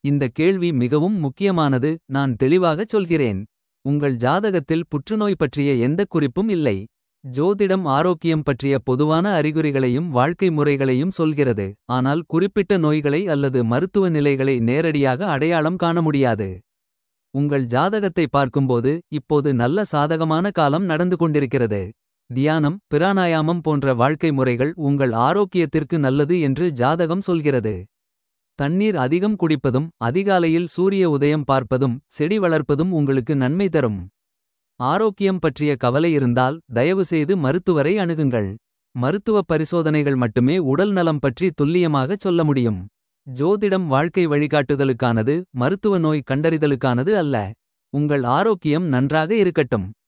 இந்த கேள்வி மிகவும் முக்கியமானது நான் தெளிவாகச் சொல்கிறேன். உங்கள் ஜாதகத்தில் புற்றுநோய் பற்றிய எந்தக் குறிப்பும் இல்லை. ஜோதிடம் ஆரோக்கியம் பற்றிய பொதுவான அறிகுறிகளையும் வாழ்க்கை முறைகளையும் சொல்கிறது. ஆனால் குறிப்பிட்ட நோய்களை அல்லது மருத்துவ நிலைகளை நேரடியாக அடையாளம் காண முடியாது. உங்கள் ஜாதகத்தை பார்க்கும்போது இப்போது நல்ல சாதகமான காலம் நடந்து கொண்டிருக்கிறது. தியானம் பிராணாயாமம் போன்ற வாழ்க்கை முறைகள் உங்கள் ஆரோக்கியத்திற்கு நல்லது என்று ஜாதகம் சொல்கிறது. தண்ணீர் அதிகம் குடிப்பதும் அதிகாலையில் சூரிய உதயம் பார்ப்பதும் செடி வளர்ப்பதும் உங்களுக்கு நன்மை தரும். ஆரோக்கியம் பற்றிய கவலை இருந்தால் தயவுசெய்து மருத்துவரை அணுகுங்கள். மருத்துவப் பரிசோதனைகள் மட்டுமே உடல் நலம் பற்றி துல்லியமாகச் சொல்ல முடியும். ஜோதிடம் வாழ்க்கை வழிகாட்டுதலுக்கானது மருத்துவ நோய் கண்டறிதலுக்கானது அல்ல. உங்கள் ஆரோக்கியம் நன்றாக இருக்கட்டும்.